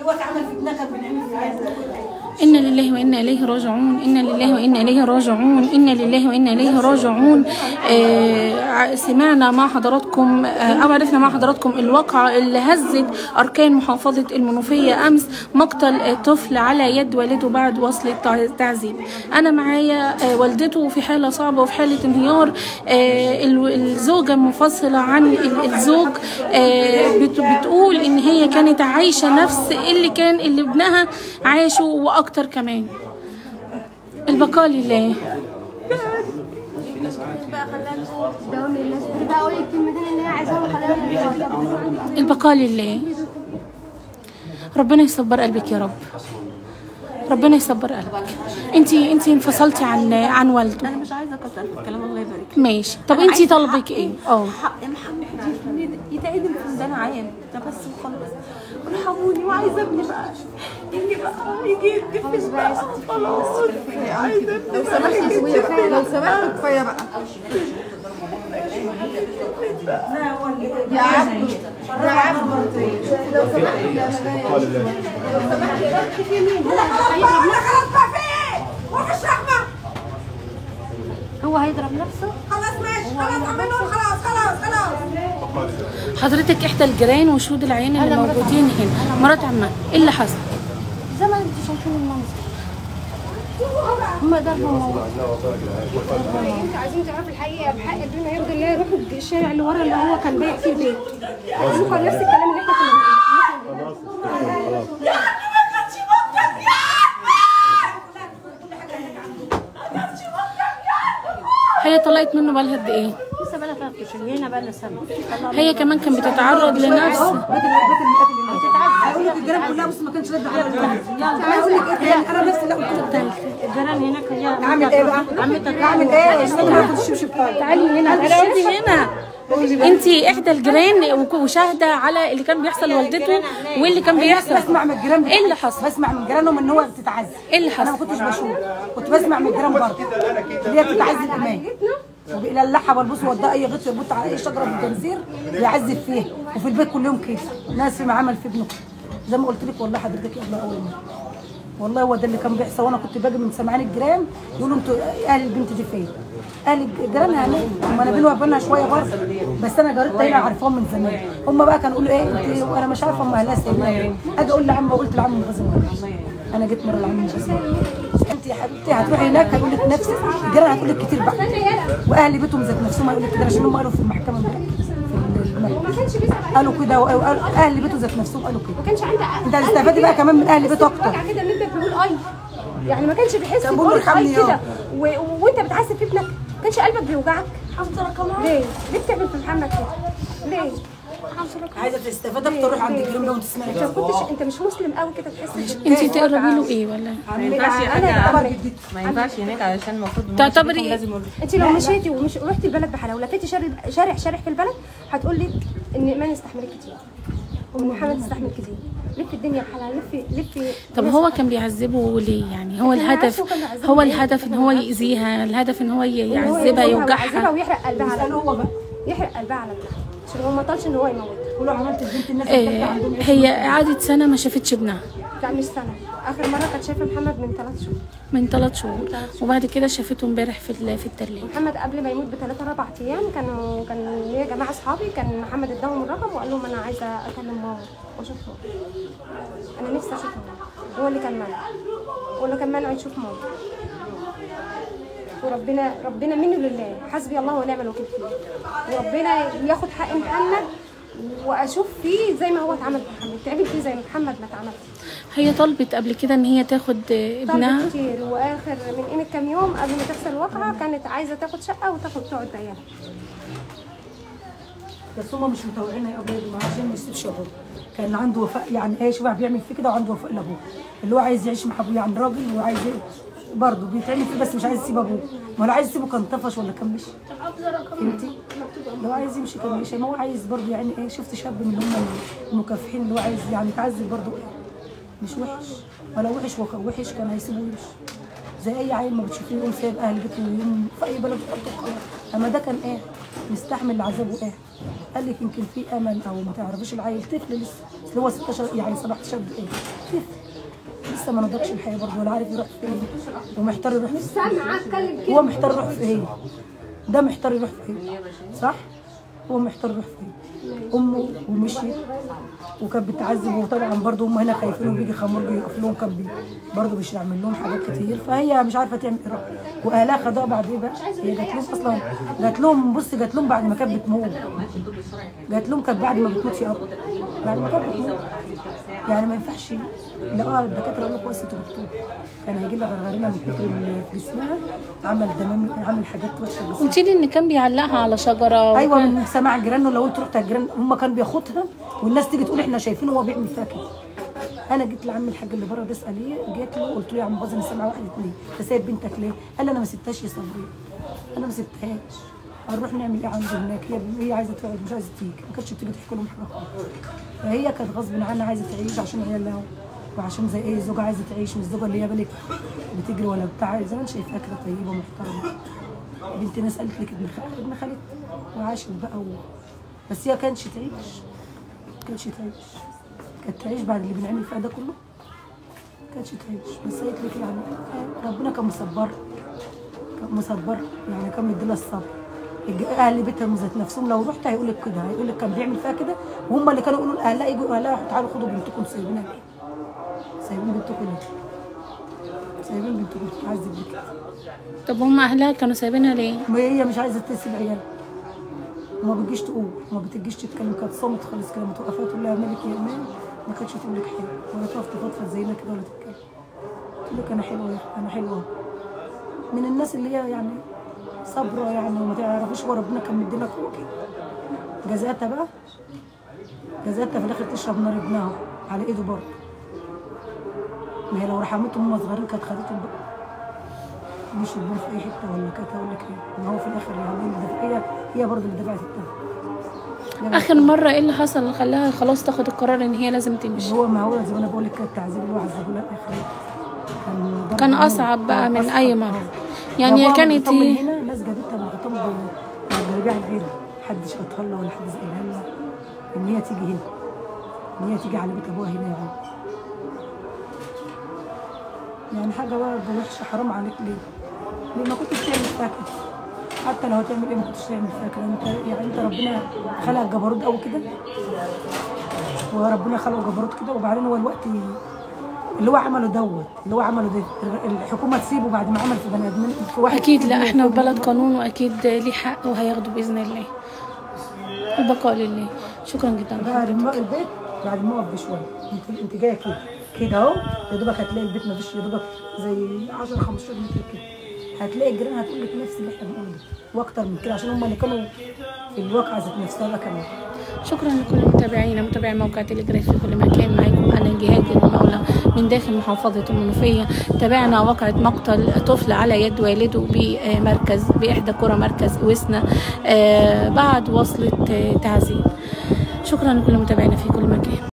اللي هو اتعمل في ابنها كان بنعمل فيها إنا لله وإنا إليه راجعون إنا لله وإنا إليه راجعون إنا لله وإنا إليه راجعون آه سمعنا مع حضراتكم آه أو عرفنا مع حضراتكم الواقعة اللي هزت أركان محافظة المنوفية أمس مقتل آه، طفل على يد والده بعد وصل التع- التعذيب أنا معايا آه والدته في حالة صعبة وفي حالة انهيار آه ال- الزوجة منفصلة عن ال- الزوج آه بت- بتقول إن هي كانت عايشة نفس اللي كان اللي ابنها عاشه وأكتر كمان البقاء لله بقى خلاها تداوم للناس بقى اقول الكلمتين اللي هي عايزاهم خلاها البقاء لله ربنا يصبر قلبك يا رب ربنا يصبر قلبك انتي انتي انفصلتي عن عن والده انا مش عايزه اكتر في الكلام الله يبارك فيك. ماشي طب أنا انتي عايزة طلبك حقي. ايه اه حق محمد يتعدم في ميدان عام ده بس وخلاص ارحموني وعايزه ابني بقى ابني بقى يجي يتجوز بقى خلاص عايزه ابني لو سمحتي شويه بقى لو سمحتي كفايه بقى يا عبد يا عبد لو سمحتي يا مدام هو هيضرب نفسه حضرتك احدى الجيران وشهود العيان اللي موجودين هنا مرات عمها ايه اللي حصل زي ما انتوا شايفين المنظر هم ضربوا موت عايزين تعرفوا الحقيقه بحق بما يرضي الله روحوا الشارع اللي ورا اللي هو كان بايع فيه البيت هتشوفوا نفس الكلام اللي احنا كنا بنقوله هي طلعت منه بالها قد ايه لسه بقى ثلاث اشهر هنا بقى لها سنه هي كمان كانت بتتعرض لنفس هقول لك الجيران كلها بص ما كانش رد على الجيران هقول لك ايه تاني انا نفسي اللي قلت لك الجيران هناك هي اعمل ايه بقى؟ عمتك اعمل ايه؟ استنى هاخد الشبشب بتاعي تعالي هنا اقعدي هنا انتي احدى الجيران وك- وشاهده على اللي كان بيحصل لوالدته واللي كان بيحصل بسمع من الجيران ايه اللي حصل بسمع من جيرانهم ان هو بتتعذب ايه اللي انا ما حصل كنتش بشوف كنت بسمع من الجيران برضه اللي هي بتتعذب ايمان وبيللحها والبص ودها اي غطس يبط على اي شجره بالجنزير ويعذب فيها وفي البيت كل يوم كده ناس في عمل في ابنه زي ما قلت لك والله حضرتك يا الله اول مره والله هو ده اللي كان بيحصل وانا كنت باجي من سمعان الجيران يقولوا انتوا اهل البنت دي فين؟ اهل جيرانها هنا هم انا بيني وبينها شويه برضه بس انا جارتها هنا عارفاهم من زمان هم بقى كانوا يقولوا ايه انت انا مش عارفه هم اهلها سايبينها ايه اجي اقول لعم قلت لعم غازي انا جيت مره لعم غازي انت يا حبيبتي هتروحي هناك هيقول لك نفس الجيران هتقول لك كتير بقى واهل بيتهم ذات نفسهم هيقول لك كده عشان هم قالوا في المحكمه امبارح في المحكمة. قالوا كده وقالوا اهل بيته ذات نفسهم قالوا كده ما كانش عندها انت هتستفادي بقى كمان من اهل بيته اكتر وجع كده ان ابنك بيقول اي يعني ما كانش بيحس كان بيقول بقولك ارحمني اي كده و- وانت بتعذب في ابنك ما كانش قلبك بيوجعك ليه؟ ليه بتعمل في محمد كده؟ ليه؟ عايزه تستفاد اكتر روح عند الجيران ده وتسمعي انت ما كنتش انت مش مسلم قوي كده تحس انتي تقربي له ايه ولا ما ينفعش انا حاجه ما ينفعش هناك علشان المفروض تعتبري لازم يقول انت لو مشيتي ومش ورحتي البلد بحالها ولفيتي شارع شارع شارع في البلد هتقول لك ان ايمان استحملت كتير وان محمد استحمل كتير لفي الدنيا بحالها لفي لفي طب هو كان بيعذبه ليه يعني هو الهدف هو الهدف ان هو يأذيها الهدف ان هو يعذبها يوجعها يوجعها ويحرق قلبها على هو بقى يحرق قلبها على ابنها عشان هو ما طالش ان هو يموت ولو عملت البنت الناس آه، هي قعدت سنه ما شافتش ابنها لا مش سنه اخر مره كانت شايفه محمد من ثلاث شهور من ثلاث شهور وبعد كده شافته امبارح في ال- في التلاجة محمد قبل ما يموت بثلاث اربع ايام كانوا كان ليا جماعه اصحابي كان محمد اداهم الرقم وقال لهم انا عايزه اكلم ماما واشوفها انا نفسي اشوف ماما هو اللي كان منع هو اللي كان منع يشوف ماما وربنا ربنا منه لله حسبي الله ونعم الوكيل فيه وربنا ياخد حق محمد واشوف فيه زي ما هو اتعمل في محمد تعمل فيه زي ما محمد ما اتعمل هي طلبت قبل كده ان هي تاخد آه، ابنها طلبت كتير واخر من قيمه كام يوم قبل ما تحصل الواقعه كانت عايزه تاخد شقه وتاخد تقعد بعيالها بس هم مش متوقعين يا ابويا ما عشان ما يسيبش ابوه كان عنده وفاء يعني ايه شبع بيعمل فيه كده وعنده وفاء لابوه اللي هو عايز يعيش مع ابوه يعني راجل وعايز برضه بيتعمل فيه بس مش عايز يسيب ابوه ما لو عايز يسيبه كان طفش ولا كان مشي فهمتي؟ لو عايز يمشي كان مشي ما هو عايز برضه يعني ايه شفت شاب من هم المكافحين اللي هو عايز يعني يتعذب برضه ايه مش وحش ولو وحش وك- وحش كان هيسيبه يمشي زي اي عيل ما بتشوفيه يقوم سايب اهل بيته ويقوم في اي بلد في الارض وخلاص اما ده كان ايه مستحمل العذاب وايه قال لك يمكن في امل او ما تعرفيش العيل طفل لسه أصل هو 16 يعني 17 دقيقه طفل لسه ما نضجش الحياه برضه ولا عارف يروح فين ومحتار يروح فين سامعة اتكلم كده هو محتار يروح فين ده محتار يروح فين صح هو محتار يروح فين امه ومشيت وكانت بتعذب وطبعا برضه هم هنا خايفين وبيجي خمر بيقف لهم كان بي برضه مش يعمل لهم حاجات كتير فهي مش عارفه تعمل ايه واهلها خدوها بعد ايه بقى هي جات لهم اصلا جات لهم بص جات لهم بعد ما كانت بتموت جات لهم كانت بعد ما بتموت في اب بعد ما كانت بتموت يعني ما ينفعش لا اه الدكاتره قالوا كويس انتوا دكتور كان هيجي لها غرغرينه من كتر اللي في جسمها عمل دمام عمل حاجات وحشه في جسمها قلت لي ان كان بيعلقها على شجره ايوه وكان- من سماع الجيران لو انت رحت على الجيران هم كانوا بياخدها والناس تيجي تقول احنا شايفينه هو بيعمل فيها كده انا جيت لعم الحاج اللي بره ده اسال ايه جيت له قلت له يا عم باظ انا سامعه واحد اتنين انت سايب بنتك ليه؟ قال لي انا ما سبتهاش يا صبري انا ما سبتهاش هنروح نعمل ايه عنده هناك هي هي عايزه تقعد مش عايزه تيجي ما كانتش بتيجي تحكي لهم حاجه خالص. فهي كانت غصب عنها عايزه تعيش عشان عيالها وعشان زي ايه الزوجه عايزه تعيش والزوجه اللي هي بالك بتجري ولا بتاع زمان شايفاها كده طيبه ومحترمه بنت ناس قالت لك ابن خالتك ابن خالتك وعاشت بقى و... بس هي كانتش تعيش كانتش تعيش كانت تعيش بعد اللي بنعمل فيها ده كله كانتش تعيش بس قالت لك يعني ربنا كان مصبر كان مصبر يعني كان مديلها الصبر الج- اهل بيتها ذات نفسهم لو رحت هيقول لك كده هيقول لك كان بيعمل فيها كده وهم اللي كانوا يقولوا لاهلها يجوا اهلها تعالوا خدوا بنتكم سايبينها ليه؟ سايبين بنتكم ليه؟ سايبين بنتكم تعذب ليه كده طب هم اهلها كانوا سايبينها ليه ما هي مش عايزه تسيب عيالها وما بتجيش تقول وما بتجيش تتكلم كانت صامت خالص كده ما توقفها تقول لها مالك يا امان ما كانتش تقول لك حاجه ولا تقف تفضفض زينا كده ولا تتكلم تقول لك انا حلوه يا أخي، انا حلوه من الناس اللي هي يعني صابره يعني وما تعرفوش هو ربنا كان مدينا قوه كده جزاتها بقى جزاتها في الاخر تشرب نار ابنها على ايده برضه ما هي لو رحمتهم هم صغيرين كانت خدتهم بقى مش يبون في اي حته ولا كده ولا كده ما هو في الاخر يعني اللي دفع- هي هي برضه اللي دفعت الثمن اخر مره ايه اللي حصل اللي خلاها خلاص تاخد القرار ان هي لازم تمشي هو ما هو زي ما انا بقول لك كده التعذيب اللي هو عذبه لها اخر كان ضرب كان نار. اصعب بقى آه، من أصعب. اي مره آه. يعني هي باباها كانت من ايه هنا ناس جابتها من الغيطان بالجربيع العيله محدش قطها لها ولا حد قالها لها ان هي تيجي هنا ان هي تيجي على بيت ابوها هنا يعني يعني حاجه برضه وحشه حرام عليك ليه؟ ليه ما كنتش تعمل فيها كده حتى لو هتعمل ايه ما كنتش تعمل فيها كده انت يعني انت ربنا خلق جبروت قوي كده وربنا خلقه جبروت كده وبعدين هو الوقت اللي هو عمله دوت اللي هو عمله ده الحكومه تسيبه بعد ما عمل في بني ادمين في واحد اكيد لا فيهم احنا في ياخد- بلد قانون واكيد ليه حق وهياخده باذن الله البقاء لله شكرا جدا بعد ما البيت بعد ما اقف بشويه انت انت جايه كده كده اهو يا دوبك هتلاقي البيت ما فيش يا دوبك زي 10 15 متر كده هتلاقي الجيران هتقول لك نفس اللي احنا بنقوله ده واكتر من كده عشان هم اللي كانوا في الواقعه ذات نفسها بقى كمان شكرا لكل متابعينا متابعي موقع تليجراف في كل مكان معاكم انا جهاد المولى من داخل محافظه المنوفيه تابعنا واقعه مقتل طفل على يد والده بمركز باحدى قرى مركز وسنا آه، بعد وصله آه، تعذيب شكرا لكل متابعينا في كل مكان